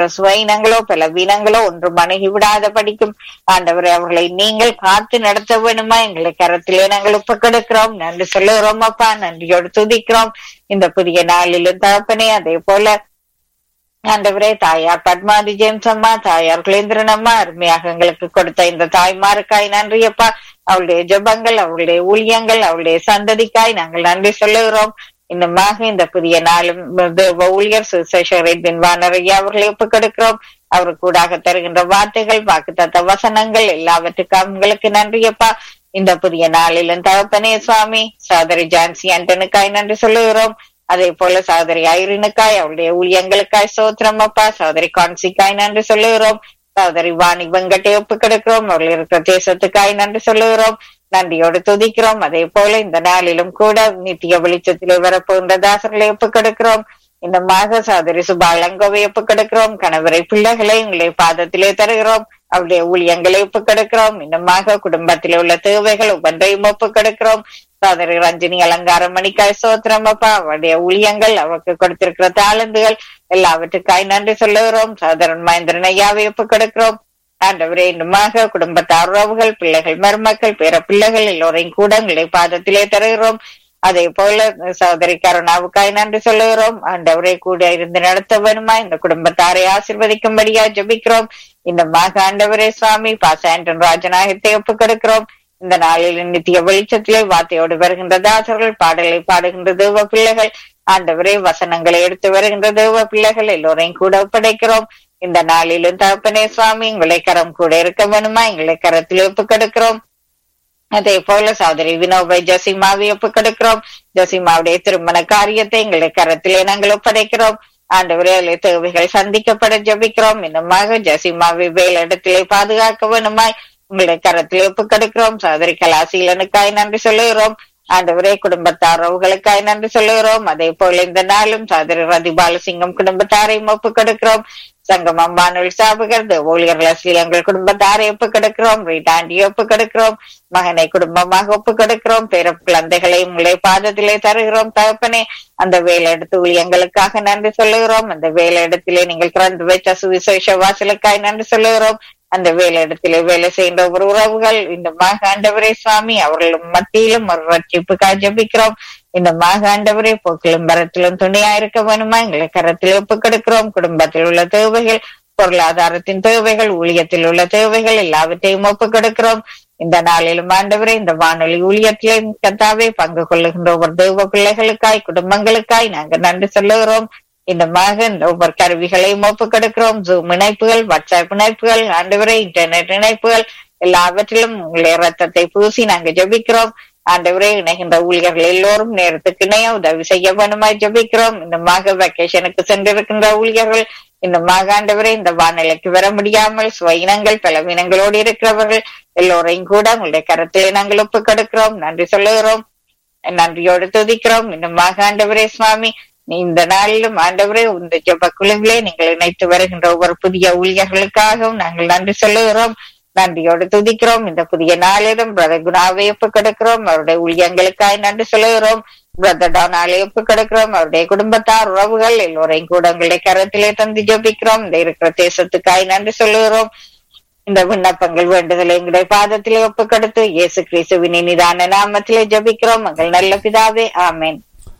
இருக்கிற சுவையினங்களோ பலவீனங்களோ ஒன்றும் அணுகி விடாத படிக்கும் ஆண்டவரே அவர்களை நீங்கள் காத்து நடத்த வேணுமா எங்களை கரத்திலே நாங்கள் ஒப்புக்கெடுக்கிறோம் நன்றி சொல்லுகிறோம் அப்பா நன்றியோடு துதிக்கிறோம் இந்த புதிய நாளிலும் தகப்பனே அதே போல ஆண்டவரே தாயார் பத்மாதி ஜேம்ஸ் அம்மா தாயார் குலேந்திரன் அம்மா அருமையாக எங்களுக்கு கொடுத்த இந்த தாய்மாருக்காய் நன்றியப்பா அவளுடைய ஜெபங்கள் அவளுடைய ஊழியங்கள் அவளுடைய சந்ததிக்காய் நாங்கள் நன்றி சொல்லுகிறோம் இன்னுமாக இந்த புதிய நாளும் தேவ ஊழியர் சுசேஷரின் வானரையா அவர்களை ஒப்புக்கெடுக்கிறோம் அவர் கூடாக தருகின்ற வார்த்தைகள் வாக்குத்தத்த வசனங்கள் எல்லாவற்றுக்கும் உங்களுக்கு நன்றியப்பா இந்த புதிய நாளிலும் தகப்பனே சுவாமி சோதரி ஜான்சி ஆண்டனுக்காய் நன்றி சொல்லுகிறோம் அதே போல சகோதரி ஐரினுக்காய் அவளுடைய ஊழியங்களுக்காய் சோத்திரம் அப்பா சகோதரி கான்சிக்காய் நன்றி சொல்லுகிறோம் சகோதரி வாணி வெங்கட்டை ஒப்பு கிடக்கிறோம் அவர்கள் இருக்கிற தேசத்துக்காய் நன்றி சொல்லுகிறோம் நன்றியோடு துதிக்கிறோம் அதே போல இந்த நாளிலும் கூட நித்திய வெளிச்சத்திலே வரப்போகின்ற தாசர்களை ஒப்பு கிடக்கிறோம் இந்த மாக சகோதரி சுபாலங்கோவை ஒப்பு கிடக்கிறோம் கணவரை பிள்ளைகளை உங்களை பாதத்திலே தருகிறோம் அவருடைய ஊழியங்களை ஒப்பு கிடக்கிறோம் இன்னமாக குடும்பத்திலே உள்ள தேவைகள் ஒவ்வொன்றையும் ஒப்பு கிடக்கிறோம் சோதரி ரஞ்சினி அலங்காரம் மணிக்காய் சோத்திரம் அப்பா அவருடைய ஊழியங்கள் அவருக்கு கொடுத்திருக்கிற தாளந்துகள் எல்லாவற்றுக்காய் நன்றி சொல்லுகிறோம் சோதரன் மகேந்திரன் ஐயாவை ஒப்பு கிடக்கிறோம் ஆண்டவரே இன்னுமாக குடும்பத்தார் உறவுகள் பிள்ளைகள் மருமக்கள் பிற பிள்ளைகள் எல்லோரையும் கூட உங்களை பாதத்திலே தருகிறோம் அதே போல சகோதரி கருணாவுக்காய் நன்றி சொல்லுகிறோம் ஆண்டவரை கூட இருந்து நடத்த வேணுமா இந்த குடும்பத்தாரை ஆசிர்வதிக்கும்படியா ஜபிக்கிறோம் இந்த மாக ஆண்டவரே சுவாமி பாச ஆண்டன் ராஜநாயகத்தை ஒப்பு கொடுக்கிறோம் இந்த நாளில் நித்திய வெளிச்சத்திலே வார்த்தையோடு வருகின்ற தாசர்கள் பாடலை பாடுகின்ற தேவ பிள்ளைகள் ஆண்டவரே வசனங்களை எடுத்து வருகின்ற தேவ பிள்ளைகள் எல்லோரையும் கூட ஒப்படைக்கிறோம் இந்த நாளிலும் தகப்பனே சுவாமி உங்களை கரம் கூட இருக்க வேணுமா எங்களை கரத்தில் ஒப்பு கொடுக்கிறோம் அதே போல சகோதரி வினோபை ஜசிமாவை ஒப்பு கொடுக்கிறோம் ஜசிமாவுடைய திருமண காரியத்தை எங்களை கரத்திலே நாங்கள் ஒப்படைக்கிறோம் ஆண்டவரே அதில் தேவைகள் சந்திக்கப்பட ஜபிக்கிறோம் இன்னுமாக ஜசிமாவை வேலிடத்திலே பாதுகாக்க வேணுமாய் உங்களுடைய கரத்திலே ஒப்பு கொடுக்கிறோம் சகோதரி கலாசீலனுக்காய் நன்றி சொல்லுகிறோம் ஆண்டவரே குடும்பத்தார் உறவுகளுக்காய் நன்றி சொல்லுகிறோம் அதே போல இந்த நாளும் சகோதரி ரதி பாலசிங்கம் குடும்பத்தாரையும் ஒப்பு கொடுக்கிறோம் சங்கமம் வானொலி சாபகர் ஊழியர்கள் ஸ்ரீலங்கள் குடும்பத்தாரை ஒப்பு கொடுக்கிறோம் ரீட்டாண்டி ஒப்பு கொடுக்கிறோம் மகனை குடும்பமாக ஒப்பு கொடுக்கிறோம் பிற குழந்தைகளை உங்களுடைய பாதத்திலே தருகிறோம் தகப்பனே அந்த வேலையிடத்து ஊழியங்களுக்காக நன்றி சொல்லுகிறோம் அந்த வேலையிடத்திலே நீங்கள் திறந்து வைத்த சுவிசேஷ வாசலுக்காய் நன்றி சொல்லுகிறோம் அந்த வேலையிடத்திலே வேலை செய்கின்ற ஒரு உறவுகள் இந்த மாகாண்டவரே சுவாமி அவர்களும் மத்தியிலும் ஒரு ரட்சிப்புக்காக ஜபிக்கிறோம் இந்த மாகாண்டவரே போக்கிலும் பரத்திலும் துணையா இருக்க வேணுமா எங்களை கரத்தில் ஒப்பு கொடுக்கிறோம் குடும்பத்தில் உள்ள தேவைகள் பொருளாதாரத்தின் தேவைகள் ஊழியத்தில் உள்ள தேவைகள் எல்லாவற்றையும் ஒப்பு கொடுக்கிறோம் இந்த நாளிலும் ஆண்டவரே இந்த வானொலி ஊழியத்திலே கத்தாவே பங்கு கொள்ளுகின்ற ஒவ்வொரு தேவ பிள்ளைகளுக்காய் குடும்பங்களுக்காய் நாங்கள் நன்றி சொல்லுகிறோம் இந்த மகன் ஒவ்வொரு கருவிகளையும் ஒப்பு கொடுக்கிறோம் ஜூம் இணைப்புகள் வாட்ஸ்அப் இணைப்புகள் ஆண்டவரே இன்டர்நெட் இணைப்புகள் எல்லாவற்றிலும் உங்களுடைய ரத்தத்தை பூசி நாங்க ஜபிக்கிறோம் ஆண்டவரே இணைகின்ற ஊழியர்கள் எல்லோரும் நேரத்துக்கு இணைய உதவி செய்ய வேணுமாய் ஜபிக்கிறோம் இந்த மாக வெக்கேஷனுக்கு சென்றிருக்கின்ற ஊழியர்கள் இந்த மாகாண்டவரே இந்த வானிலைக்கு வர முடியாமல் சுவையினங்கள் பலவீனங்களோடு இருக்கிறவர்கள் எல்லோரையும் கூட உங்களுடைய கருத்திலே நாங்கள் ஒப்பு கொடுக்கிறோம் நன்றி சொல்லுகிறோம் நன்றியோடு துதிக்கிறோம் இந்த மாகாண்டவரே சுவாமி இந்த நாளிலும் ஆண்டவரே இந்த ஜப குழுவிலே நீங்கள் இணைத்து வருகின்ற ஒவ்வொரு புதிய ஊழியர்களுக்காகவும் நாங்கள் நன்றி சொல்லுகிறோம் நன்றியோடு துதிக்கிறோம் இந்த புதிய நாளிலும் பிரதர் குணாவை ஒப்பு கொடுக்கிறோம் அவருடைய ஊழியங்களுக்காய் நன்றி சொல்லுகிறோம் பிரதர் டானாலை ஒப்பு கொடுக்கிறோம் அவருடைய குடும்பத்தார் உறவுகள் எல்லோரையும் கூட உங்களுடைய கரத்திலே தந்து ஜபிக்கிறோம் இந்த இருக்கிற தேசத்துக்காய் நன்றி சொல்லுகிறோம் இந்த விண்ணப்பங்கள் வேண்டுதலை எங்களுடைய பாதத்திலே ஒப்பு கொடுத்து இயேசு கிறிஸ்துவின் நிதான நாமத்திலே ஜபிக்கிறோம் எங்கள் நல்ல பிதாவே ஆமேன்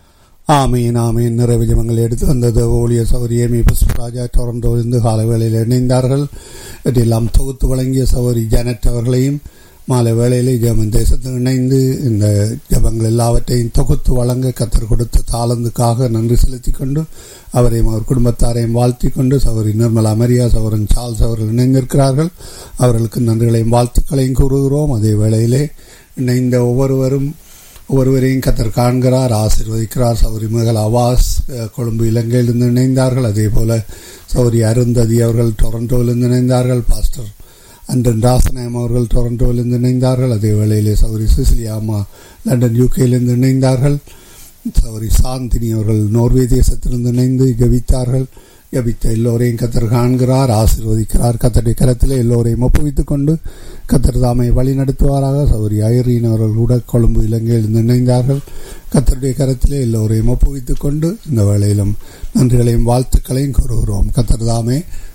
ஆமீன் ஆமீன் நிறைவு ஜபங்கள் எடுத்து வந்தது ஊழிய சௌரி ஏமி புஷ்பராஜா டொரண்டோவிலிருந்து கால வேளையில் இணைந்தார்கள் இதெல்லாம் தொகுத்து வழங்கிய சௌரி ஜானட் அவர்களையும் மாலை வேளையிலே ஜெர்மன் தேசத்தில் இணைந்து இந்த ஜபங்கள் எல்லாவற்றையும் தொகுத்து வழங்க கத்தர் கொடுத்த தாளந்துக்காக நன்றி செலுத்தி கொண்டு அவரையும் அவர் குடும்பத்தாரையும் வாழ்த்தி கொண்டு சௌரி நிர்மலா மரியா சௌரன் சார்ல்ஸ் அவர்கள் இணைந்திருக்கிறார்கள் அவர்களுக்கு நன்றிகளையும் வாழ்த்துக்களையும் கூறுகிறோம் அதே வேளையிலே இணைந்த ஒவ்வொருவரும் ஒருவரையும் கத்தர் காண்கிறார் ஆசிர்வதிக்கிறார் சௌரி மகள் அவாஸ் கொழும்பு இலங்கையிலிருந்து இணைந்தார்கள் அதே போல சௌரி அருந்ததி அவர்கள் டொரண்டோவிலிருந்து இணைந்தார்கள் பாஸ்டர் அண்டன் ராசநாயம் அவர்கள் டொரண்டோவிலிருந்து இணைந்தார்கள் அதே வேளையிலே சௌரி சிசிலியா அம்மா லண்டன் யூகேயிலிருந்து இணைந்தார்கள் சௌரி சாந்தினி அவர்கள் நோர்வே தேசத்திலிருந்து இணைந்து ஜபித்தார்கள் ஜபித்த எல்லோரையும் கத்தர் காண்கிறார் ஆசிர்வதிக்கிறார் கத்தருடைய கரத்தில் எல்லோரையும் ஒப்புவித்துக் கொண்டு கத்தர் தாமை வழி நடத்துவாராக சௌரி ஐரீன் அவர்கள் கூட கொழும்பு இலங்கையில் இணைந்தார்கள் கத்தருடைய கரத்திலே எல்லோரையும் ஒப்புவித்துக் கொண்டு இந்த வேளையிலும் நன்றிகளையும் வாழ்த்துக்களையும் கூறுகிறோம் கத்தர் தாமே